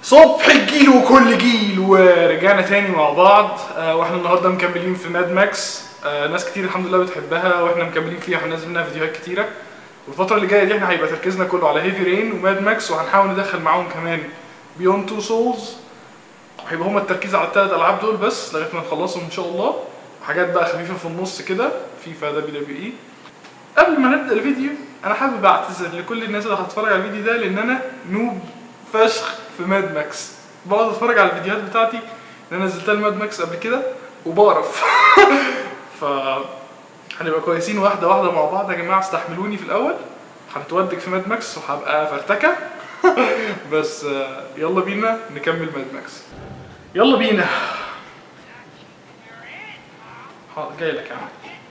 صبح الجيل وكل جيل ورجعنا تاني مع بعض آه، واحنا النهارده مكملين في ماد ماكس آه، ناس كتير الحمد لله بتحبها واحنا مكملين فيها هننزل منها فيديوهات كتيره والفتره اللي جايه دي احنا هيبقى تركيزنا كله على هيفي رين وماد ماكس وهنحاول ندخل معاهم كمان بيون تو سولز هيبقى هما التركيز على الثلاث العاب دول بس لغايه ما نخلصهم ان شاء الله حاجات بقى خفيفه في النص كده فيفا دبليو دبليو اي قبل ما نبدا الفيديو انا حابب اعتذر لكل الناس اللي هتتفرج على الفيديو ده لان انا نوب فشخ في ماد ماكس بقعد اتفرج على الفيديوهات بتاعتي اللي انا نزلتها الماد ماكس قبل كده وبقرف ف هنبقى كويسين واحده واحده مع بعض يا جماعه استحملوني في الاول هنتودك في ماد ماكس وهبقى فرتكه بس آه، يلا بينا نكمل ماد ماكس يلا بينا حاضر جاي لك يا عم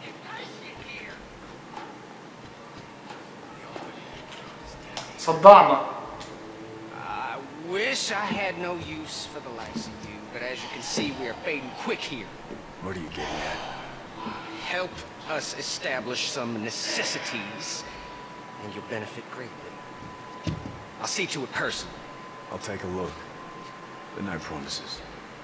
صدعنا I wish I had no use for the likes of you, but as you can see, we are fading quick here. What are you getting at? Help us establish some necessities, and you'll benefit greatly. I'll see to it personally. I'll take a look. But no promises.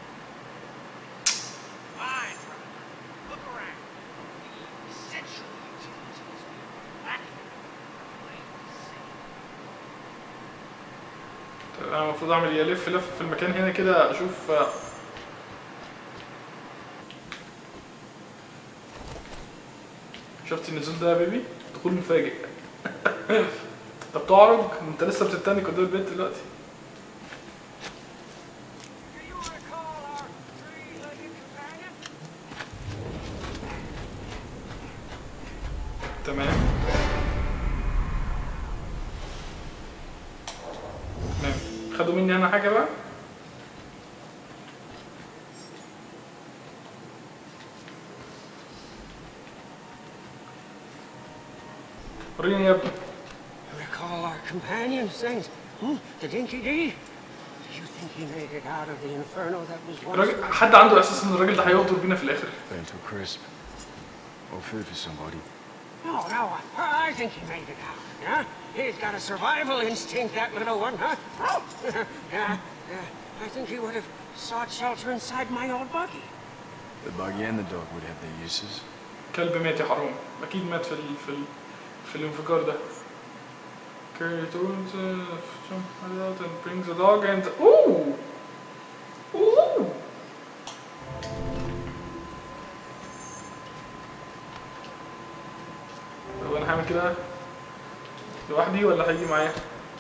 Fine. Look around. The essential utilities we lack. انا المفروض اعمل ايه الف لف في المكان هنا كده اشوف آه، شفت النزول ده يا بيبي دخول مفاجئ انت بتعرج انت لسه بتتنك قدام البيت دلوقتي Do you recall our three-legged companion? تمام تمام خدوا مني انا حاجه بقى وريني يا ابني Recall our companion, Saint? Hmm? The Dinky Dee? Do you think he made it out of the inferno that was once... الراجل حد عنده احساس ان الراجل ده هيغدر بينا في الاخر Burn to a crisp. Or food for somebody. No, no, I I think he made it out, yeah? He's got a survival instinct, that little one, huh? yeah, yeah. I think he would have sought shelter inside my old buggy. The buggy and the dog would have their uses. كلب مات يا حرام اكيد مات في ال... في ال... في الانفجار ده Carry tools, uh, jump out and brings the dog and اوه اوه طب انا هعمل كده لوحدي ولا هيجي معايا؟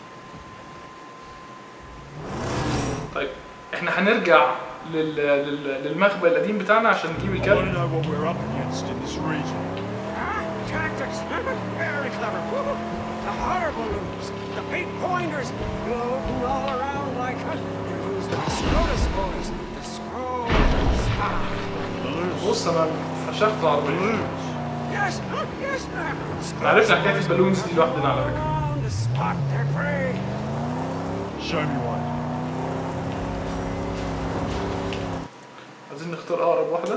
طيب احنا هنرجع لل... لل... للمخبأ القديم بتاعنا عشان نجيب I want to الكلب know what we're up against in this region. Ah, tactics, very clever. Woo. The harbor balloons, the big pointers, floating all around like... Who's the Scrotus boys? The Scrotus. Ah. Balloons. بص انا فشخت العربية Balloons. Yes, yes, احنا عرفنا حكاية البالونز دي لوحدنا على فكرة To spot their prey. Show me one. عايزين نختار اقرب واحدة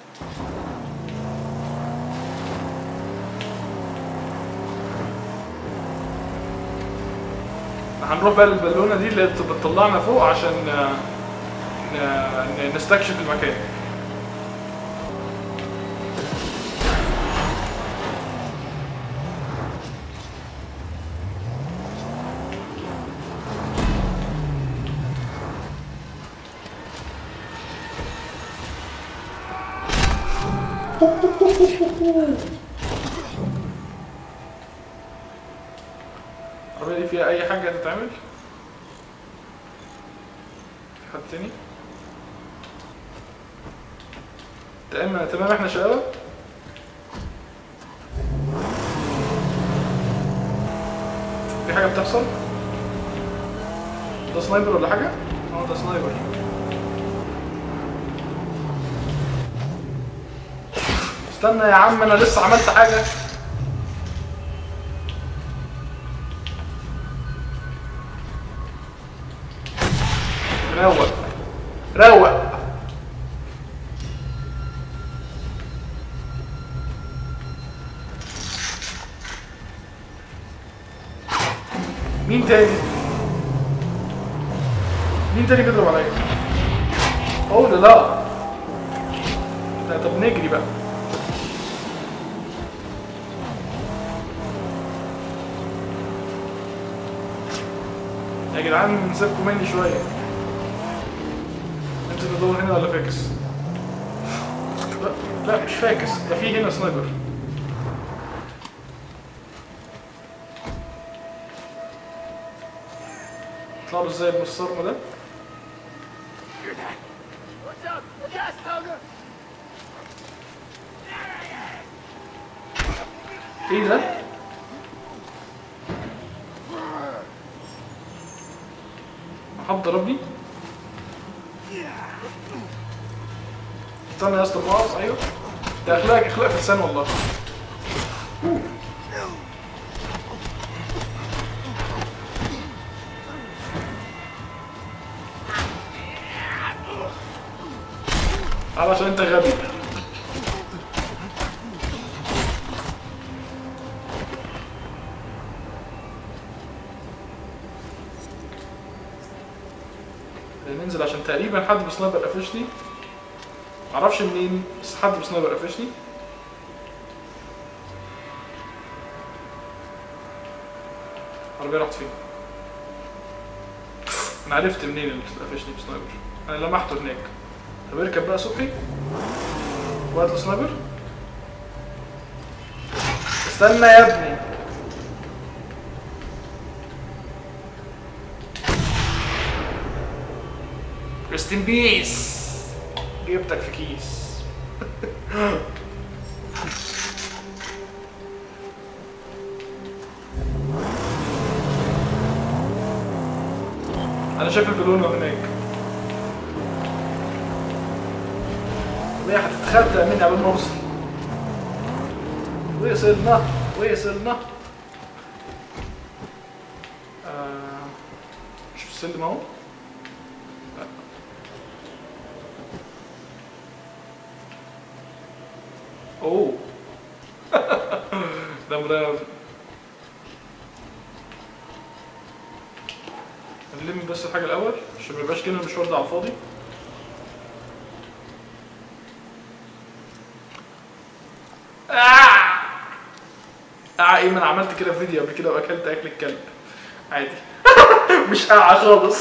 هنروح بقى للبالونة دي اللي بتطلعنا فوق عشان آه، ن- ن- نستكشف المكان العربية دي فيها أي حاجة تتعمل؟ في حد تاني؟ تمام تمام احنا شباب في حاجة بتحصل؟ ده سنايبر ولا حاجة؟ اه ده سنايبر استنى يا عم انا لسه عملت حاجة روق روق مين تاني مين تاني بيضرب عليا؟ اوه لا لا لا طب نجري بقى يا جدعان سيبكم مني شوية انت تدور هنا ولا فاكس؟ لا لا مش فاكس ده في هنا سنايبر طلع له ازاي بالصرمة ده؟ ايه ده؟ حد ضربني؟ استنى يا اسطى خلاص ايوه ده اخلاق اخلاق في لسان والله علشان انت غبي ننزل عشان تقريبا حد بسنايبر قفشني معرفش منين بس حد بسنايبر قفشني العربية راحت فين؟ انا عرفت منين اللي قفشني بسنايبر انا لمحته هناك طب اركب بقى صبحي وهات له سنايبر استنى يا ابني ريست ان بيس جبتك في كيس انا شايف البالونه هناك وهي هتتخدع مني قبل ما اوصل وصلنا وصلنا آه شوف السلم اهو لا. اوه ده مرعب نلم بس الحاجة الأول عشان ما يبقاش كده المشوار ده على الفاضي آه آه ايه ما انا عملت كده في فيديو قبل كده واكلت اكل الكلب عادي مش قاعة خالص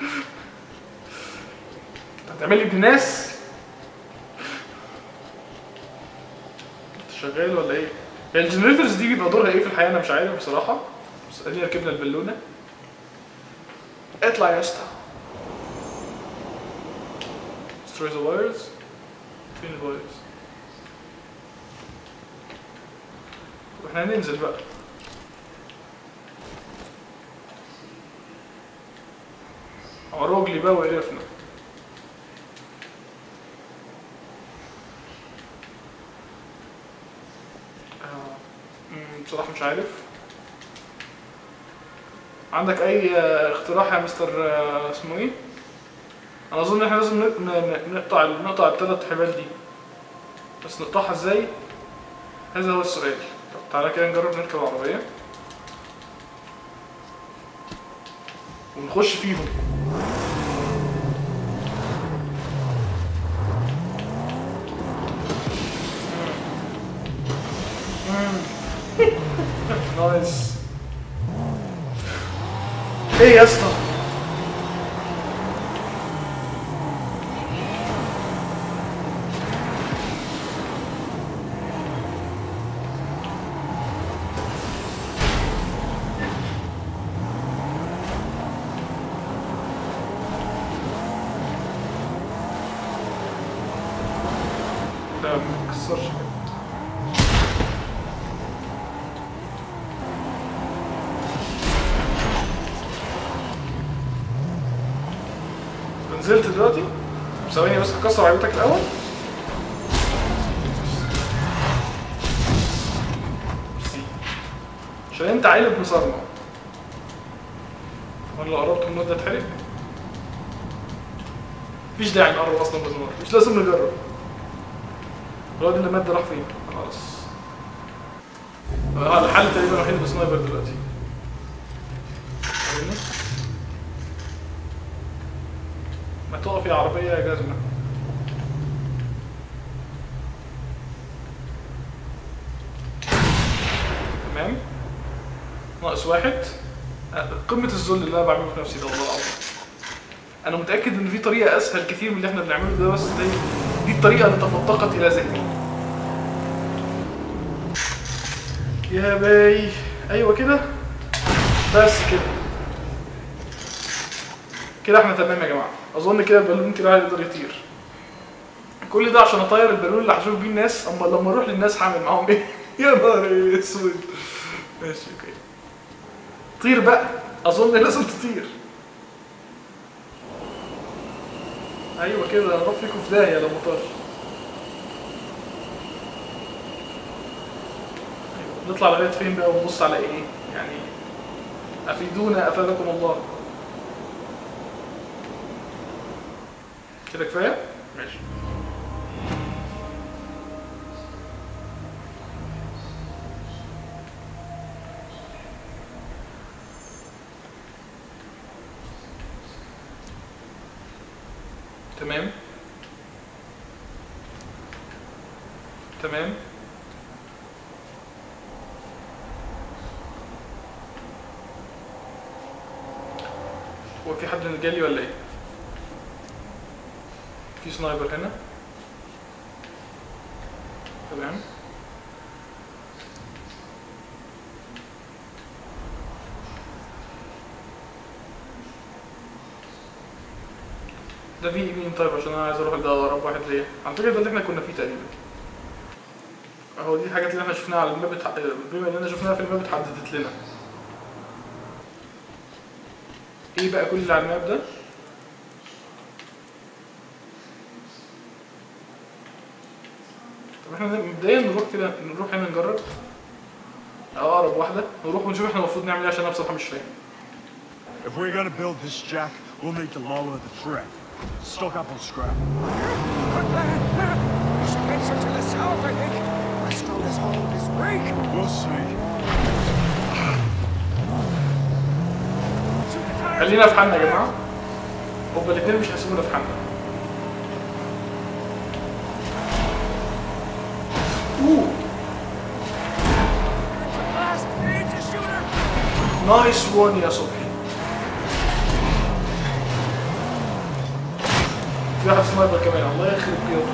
هتعمل لي ابن ناس انت شغال ولا ايه؟ هي الجنريتورز دي بيبقى دورها ايه في الحياة انا مش عارف بصراحة بس ادينا ركبنا البالونة اطلع يا اسطى destroy the wires فين الوايرز واحنا هننزل بقى هو رجلي بقى وقرفنا آه، مم، بصراحة مش عارف عندك أي آه، اقتراح يا مستر آه، اسمه إيه؟ أنا أظن إحنا لازم ن- ن- نقطع نقطع الثلاث حبال دي بس نقطعها إزاي؟ هذا هو السؤال طب تعالى كده نجرب نركب عربية ونخش فيهم نايس ايه يا اسطى لا ما تكسرش كده نزلت دلوقتي ثواني بس هكسر عربيتك الاول ميرسي. عشان انت عيل ابن صرمه وانا لو قربت من النور ده اتحرق مفيش داعي نقرب اصلا بالنار مش لازم نجرب الواد اللي مات ده راح فين خلاص هذا الحل تقريبا الوحيد بسنايبر دلوقتي فاهمني؟ ما تقف يا عربية يا جزمة تمام ناقص واحد أه، قمة الذل اللي انا بعمله في نفسي ده والله العظيم انا متأكد ان في طريقة اسهل كتير من اللي احنا بنعمله ده بس دي, دي الطريقة اللي تفتقت الى ذهني يا باي ايوه كده بس كده كده احنا تمام يا جماعه اظن كده البالون كده هيقدر يطير كل ده عشان اطير البالون اللي هشوف بيه الناس اما لما اروح للناس هعمل معاهم ايه يا نهار اسود ماشي اوكي طير بقى اظن لازم تطير ايوه كده هنروح فيكم في داهيه لو ما طارش أيوة. نطلع لغايه فين بقى ونبص على ايه يعني افيدونا افادكم الله كده كفايه ماشي تمام تمام هو في حد جالي ولا ايه في سنايبر هنا تمام ده في مين طيب عشان انا عايز اروح ده اقرب واحد ليا على فكره ده اللي احنا كنا فيه تقريبا اهو دي الحاجات اللي احنا شفناها على الماب اتح- بما اننا شفناها في الماب اتحددت لنا ايه بقى كل اللي على الماب ده طب احنا مبدئيا نروح كده نروح هنا نجرب اقرب واحده نروح ونشوف احنا المفروض نعمل ايه عشان انا بصراحه مش فاهم If we're gonna build this jack, we'll need to lower the threat. Stock up on scrap. Good plan. We should venture to the south, I think. Westro's hold is weak. We'll see. Shoot the tires. خلينا في حالنا يا جماعه هما الاثنين مش هيسيبونا في حالنا اوه Last needs a shooter. نايس وون يا صبحي في واحد سنايبر كمان الله يخرب بيوته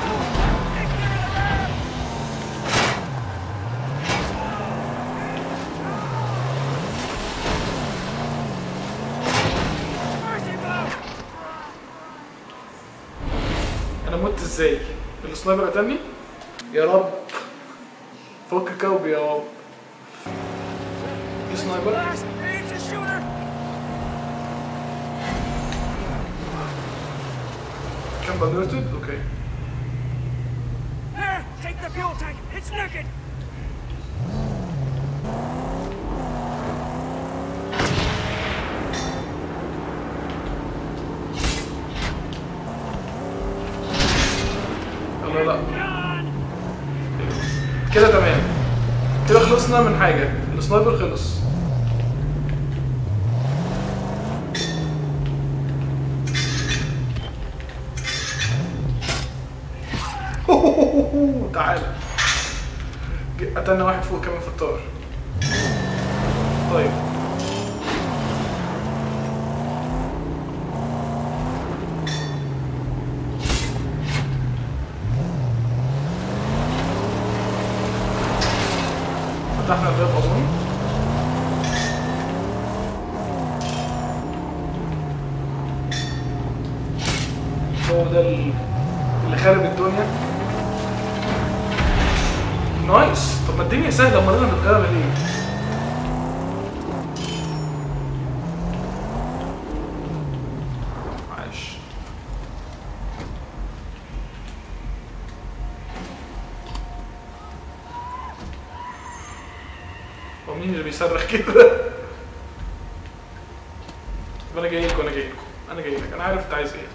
Mercy blow. انا مت ازاي السنايبر قتلني يا رب فك كوبي يا رب في سنايبر Last needs a shooter. كان بالورتد اوكي There, take the fuel tank. It's naked. لا لا Done. كده تمام كده خلصنا من حاجة السنايبر خلص تعالى ج- قتلنا واحد فوق كمان في الطار طيب فتحنا الباب اظن هو ده ال- اللي خارب الدنيا نايس طب ما الدنيا سهله امال انا بتغير ليه عاش هو مين اللي بيصرخ كده طب انا جاي لكم انا جاي لكم انا جاي لك انا عارف انت عايز ايه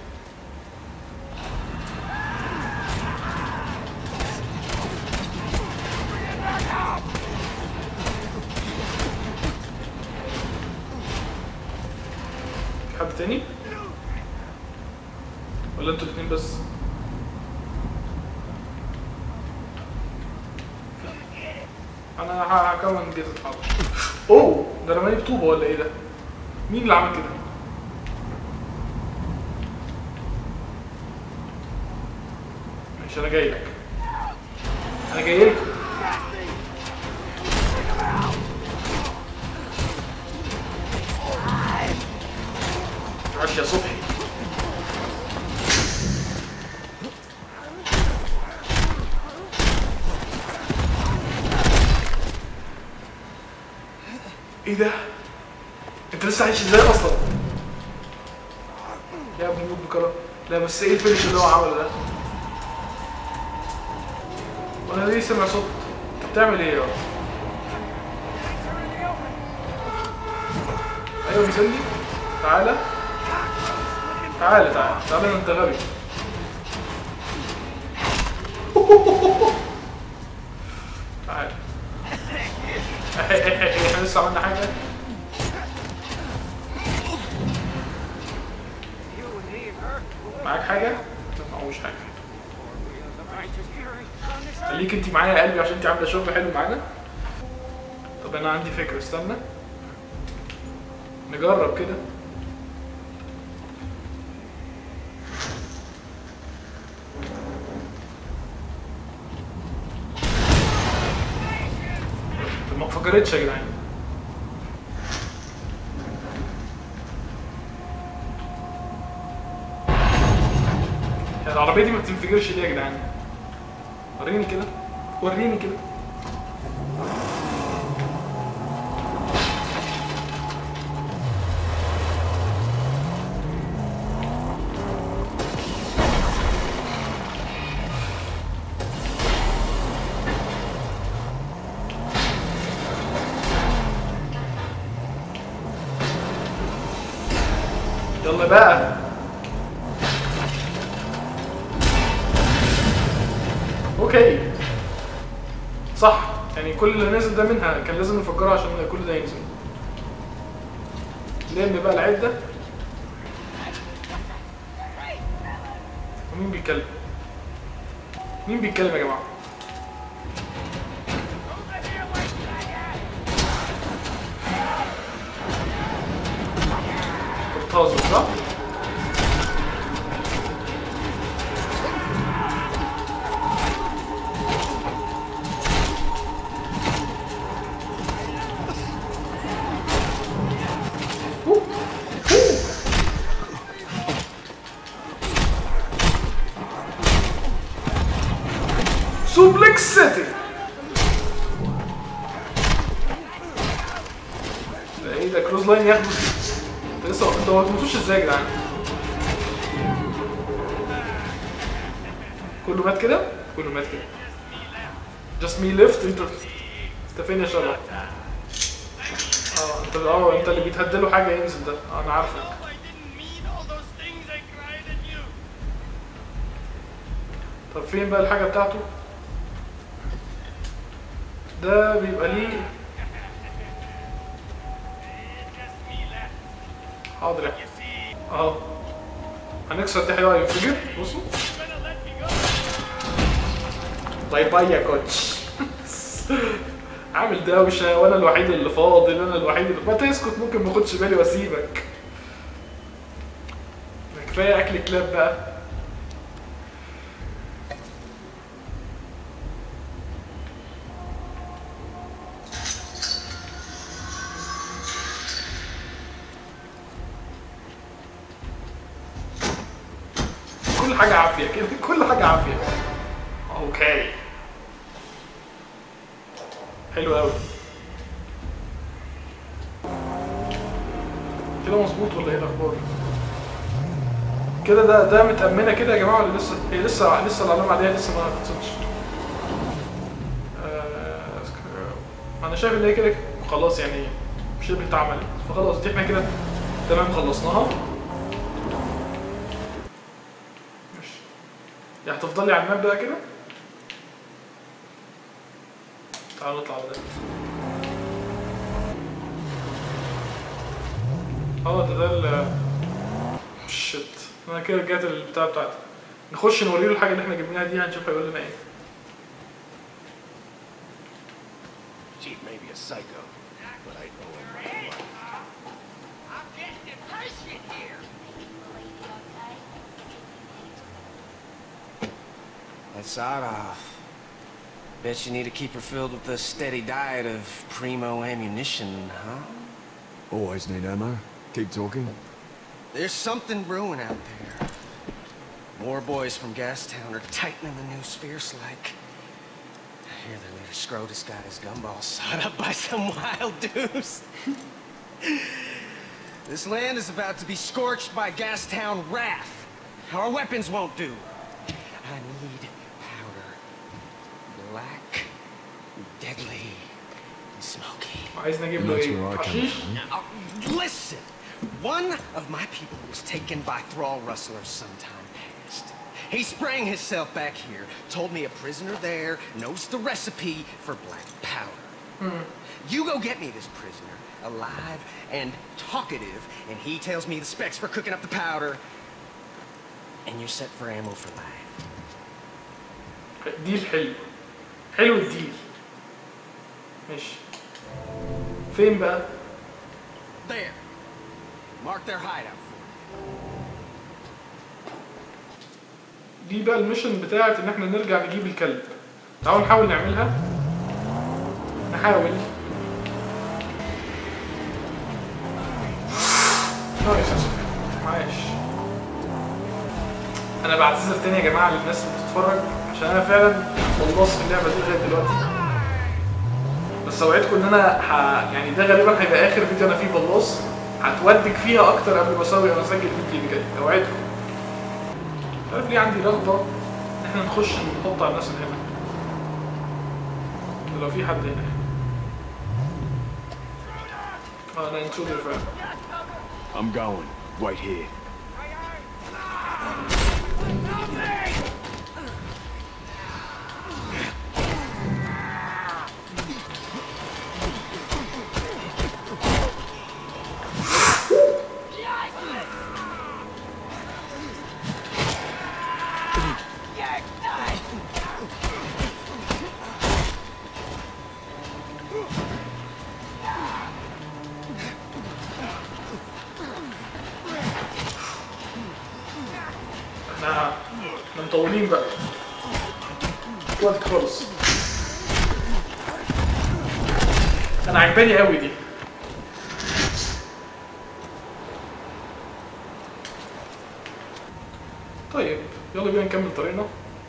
في حد تاني ولا انتوا الاتنين بس انا ه- هكون جيت حاضر اوه ده رماني بطوبه ولا ايه ده مين اللي عمل كده ماشي انا جاي لك انا جاي لكم عاش يا صبحي ايه ده؟ انت لسه عايش ازاي اصلا؟ يا ابني موت بكرة لا بس ايه الفينش اللي هو عمله ده؟ وانا ليه سامع صوت؟ انت بتعمل ايه يا ولد؟ ايوه مسلي تعالى تعالى تعالى تعالى انت غبي تعالى احنا لسه عملنا حاجه You and me and her, معاك حاجه لا معهوش حاجه the righteous fury on this earth. خليك انت معايا يا قلبي عشان انت عامله شغل حلو معانا طب انا عندي فكره استنى نجرب كده طب ما فكرتش يا جدعان يعني العربيه دي ما بتنفجرش ليه يا جدعان وريني كده وريني كده يلا بقى اوكي صح يعني كل اللي نازل ده منها كان لازم نفجرها عشان كل ده ينزل لم بقى العده ومين بيتكلم مين بيتكلم يا جماعه بتهزر صح؟ سوبلكس سيتي ده ايه ده كروز لاين ياخده انت لسه انتوا ما بتموتوش ازاي يا جدعان كله مات كده كله مات كده جاست مي ليفت انت انت فين يا شباب اه انت اه انت اللي بيتهدله حاجه ينزل ده آه، انا عارفك I didn't mean all those things I cried at you. طب فين بقى الحاجة بتاعته؟ ده بيبقى ليه It's just me left. حاضر يا You see, اهو هنكسر ده حلوة ينفجر بصوا you're gonna let me go. باي باي يا كوتش عامل دوشة وانا الوحيد اللي فاضل انا الوحيد اللي ما تسكت ممكن ما اخدش بالي واسيبك كفاية اكل كلاب بقى كل حاجة عافية كده كل حاجة عافية اوكي حلو قوي كده مظبوط ولا ايه الاخبار كده ده ده متأمنة كده يا جماعة ولا لسه هي لسه لسه العلامة عليها لسه ما خلصتش آه، سك- انا شايف ان هي كده خلاص يعني شبه اتعملت فخلاص دي احنا كده تمام خلصناها ماشي يعني هتفضلي على الماب بقى كده تعالوا نطلع على ده اه ده ده ال شت انا كده رجعت البتاع بتاعتي نخش نوري له الحاجه اللي احنا جبناها دي هنشوف هيقول لنا ايه Chief may be a psycho, but I know him right well. I'm getting impatient here. That's off. Bet you need to keep her filled with a steady diet of primo ammunition, huh? Always need ammo. Keep talking. There's something brewing out there. More boys from Gastown are tightening the noose fierce like. I hear their leader Scrotus got his gumball sawed up by some wild deuce. this land is about to be scorched by Gastown wrath. Our weapons won't do. I need powder. Black, deadly, and smoky. وعايزني اجيب And له that's ايه where I come حشيش from. Now, listen! One of my people was taken by thrall rustlers sometime past. He sprang himself back here, told me a prisoner there knows the recipe for black powder. You go get me this prisoner, alive and talkative, and he tells me the specs for cooking up the powder, and you're set for ammo for life. ديل حلو حلو الديل ماشي فين بقى There. Mark their hideout for me. دي بقى الميشن بتاعت ان احنا نرجع نجيب الكلب تعالوا نحاول نعملها نحاول نايس يا سفيان معاش انا بعتذر تاني يا جماعه للناس اللي بتتفرج عشان انا فعلا خلصت اللعبه دي لغايه دلوقتي بس اوعدكم ان انا ح... يعني ده غالبا هيبقى اخر فيديو انا فيه بلص هتودك فيها اكتر قبل ما اسوي انا اسجل الفيديو اللي جاي اوعدكم مش عارف ليه عندي رغبة إن إحنا نخش نحط على الناس اللي هنا. لو في حد هنا. اه أنا انترودر فعلا. I'm going. Wait here. إحنا إحنا مطولين بقى. وقت خالص. أنا عجباني قوي دي. طيب يلا بينا نكمل طريقنا.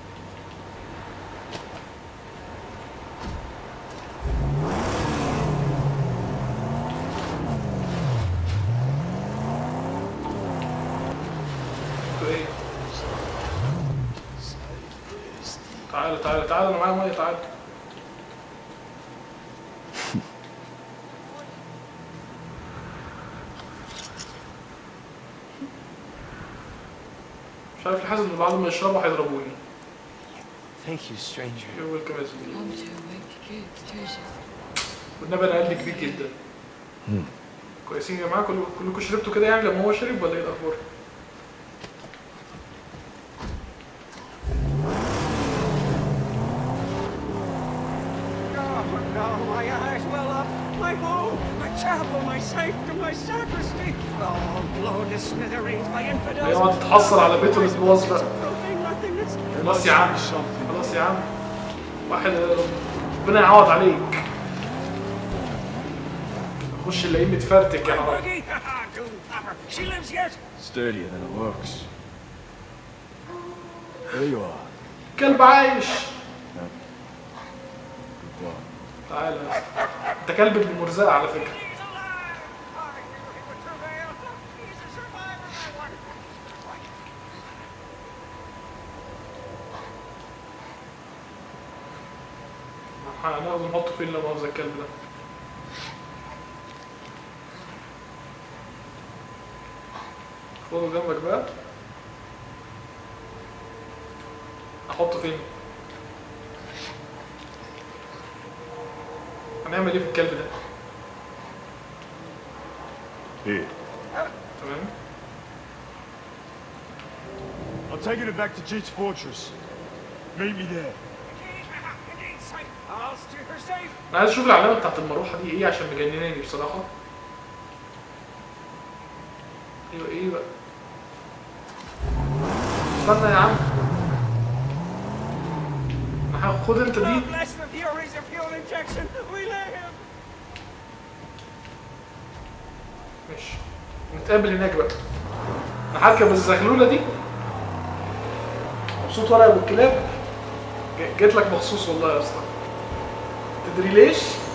انتوا ايه؟ تعالى تعالى تعالى انا معايا ميه تعالى مش عارف حاسس ان بعد ما يشربوا هيضربوني Thank you, stranger. يو ويلكم يا زميلي Amca Tschüss. والنبي انا قلبي كبير جدا كويسين يا جماعه كل- كلكم شربتوا كده يعني لما هو شرب ولا ايه الاخبار؟ Oh, no, my eyes well up. My home, my chapel, my sanctum, my sacristy. All blown to smithereens by infidels. يقعد تتحصل على بيته اللي اتبوظ بقى Proving nothingness. خلاص يا عم خلاص يا عم واحد ربنا يعوض عليك خش الاقيه متفرتك يا My حرام buggy? Doom popper. She lives yet? Sturdier than it looks. There you are. كلب عايش Good boy. تعالى انت كلب ابن مرزقة على فكرة He's alive. I knew he would prevail. He's a survivor, that one. هناخده نحطه فين لو مؤاخذة الكلب ده خده جنبك بقى احطه فين هنعمل ايه في الكلب ده Here. تمام I'm taking it back to Jade's fortress. Meet me there. Indeed, sight. I'll steer her safe. انا عايز اشوف العلامه بتاعت المروحه دي ايه عشان مجنناني بصراحه ايوه ايه بقى استنى يا عم ما خد انت دي God bless the Furies of fuel injection. We live. ماشي نتقابل هناك بقى انا هركب الزغلوله دي مبسوط ورقه بالكلاب ج- جيت لك مخصوص والله يا اسطى تدري ليش؟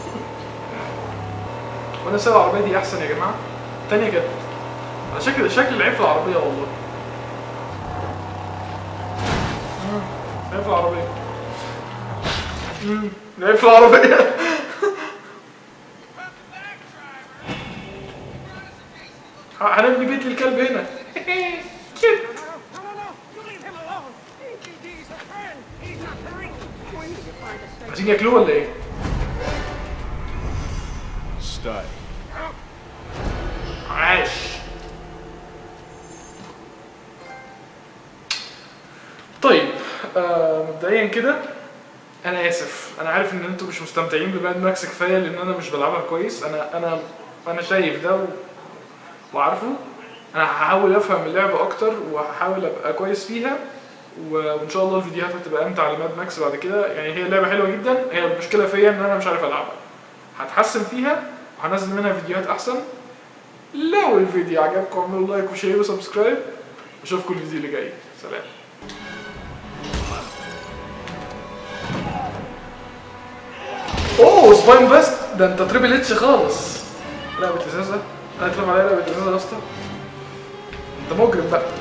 وانا سايق العربيه دي احسن يا جماعه التانية كانت على شكل شكل العيب في العربيه والله مم، العيب في العربيه مم، العيب في العربيه ه- هنبني بيت للكلب هنا كده No, no, no. You leave him alone. He- he- He's a friend. He's not hurting. We need to find a safe. عايزين ياكلوه ولا ايه؟ Stay. عاش طيب آه مبدئيا كده انا اسف انا عارف ان انتوا مش مستمتعين بباد ماكس كفايه لان انا مش بلعبها كويس انا انا انا شايف ده و... وعارفه انا هحاول افهم اللعبه اكتر وهحاول ابقى كويس فيها و... وان شاء الله الفيديوهات هتبقى امتع لماد ماكس بعد كده يعني هي لعبه حلوه جدا هي المشكله فيا ان انا مش عارف العبها هتحسن فيها وهنزل منها فيديوهات احسن لو الفيديو عجبكم اعملوا لايك وشير وسبسكرايب اشوفكم الفيديو اللي جاي سلام اوه سباين بيست ده انت تريبل اتش خالص لعبة ازازة انا اترمى عليا لعبة ازازة يا اسطى انت مجرم بقى